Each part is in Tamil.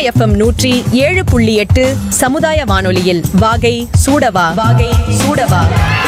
எஃப்எம் நூற்றி ஏழு புள்ளி எட்டு சமுதாய வானொலியில் வாகை சூடவா வாகை சூடவா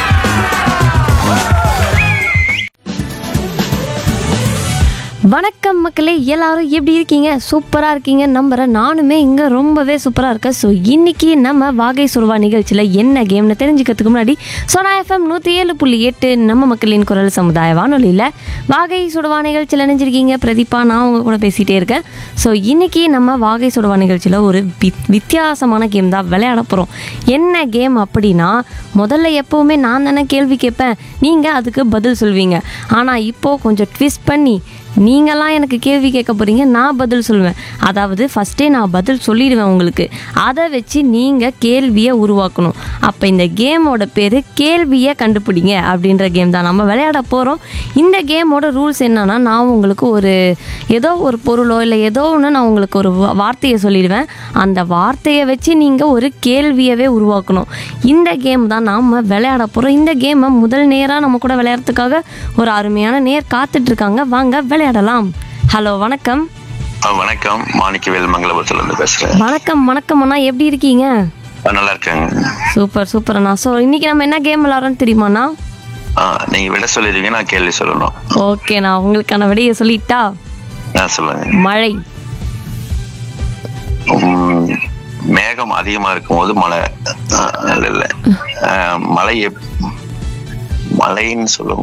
வணக்கம் மக்களே எல்லாரும் எப்படி இருக்கீங்க சூப்பராக இருக்கீங்க நம்புறேன் நானுமே இங்கே ரொம்பவே சூப்பராக இருக்கேன் ஸோ இன்னைக்கு நம்ம வாகை சுருவா நிகழ்ச்சியில் என்ன கேம்னு தெரிஞ்சுக்கிறதுக்கு முன்னாடி சோனா எஃப்எம் நூற்றி ஏழு புள்ளி எட்டு நம்ம மக்களின் குரல் சமுதாய வானொலியில் வாகை சுடுவா நிகழ்ச்சியில் இணைஞ்சிருக்கீங்க பிரதீபா நான் உங்க கூட பேசிகிட்டே இருக்கேன் ஸோ இன்னைக்கு நம்ம வாகை சுடுவா நிகழ்ச்சியில் ஒரு வித் வித்தியாசமான கேம் தான் விளையாட போகிறோம் என்ன கேம் அப்படின்னா முதல்ல எப்போவுமே நான் தானே கேள்வி கேட்பேன் நீங்கள் அதுக்கு பதில் சொல்வீங்க ஆனால் இப்போது கொஞ்சம் ட்விஸ்ட் பண்ணி நீங்களாம் எனக்கு கேள்வி கேட்க போகிறீங்க நான் பதில் சொல்லுவேன் அதாவது ஃபஸ்ட்டே நான் பதில் சொல்லிடுவேன் உங்களுக்கு அதை வச்சு நீங்கள் கேள்வியை உருவாக்கணும் அப்போ இந்த கேமோட பேர் கேள்வியை கண்டுபிடிங்க அப்படின்ற கேம் தான் நம்ம விளையாட போகிறோம் இந்த கேமோட ரூல்ஸ் என்னன்னா நான் உங்களுக்கு ஒரு ஏதோ ஒரு பொருளோ இல்லை ஏதோ ஒன்று நான் உங்களுக்கு ஒரு வா- வார்த்தையை சொல்லிடுவேன் அந்த வார்த்தையை வச்சு நீங்கள் ஒரு கேள்வியவே உருவாக்கணும் இந்த கேம் தான் நாம் விளையாட போகிறோம் இந்த கேமை முதல் நேராக நம்ம கூட விளையாடுறதுக்காக ஒரு அருமையான நேர் காத்துட்ருக்காங்க வாங்க விளையாடலாம் ஹலோ வணக்கம் ஆ, வணக்கம் மாணிக்கவேல் மங்களபுரத்துல இருந்து பேசுறேன் வணக்கம் வணக்கம் அண்ணா எப்படி இருக்கீங்க ஆ, நல்லா இருக்கேங்க சூப்பர் சூப்பர் அண்ணா ஸோ இன்னைக்கு நம்ம என்ன கேம் விளாட்றோம்னு தெரியுமாண்ணா ஆ நீங்க விட சொல்லிடுவீங்க நான் கேள்வி சொல்லணும் ஓகேண்ணா உங்களுக்கான விடையை சொல்லிட்டா ஆ சொல்லுங்க மழை உம், மேகம் அதிகமா இருக்கும்போது மழை ஆ, இல்ல இல்ல ஆ, மழை எப்- மழைன்னு சொல்லும்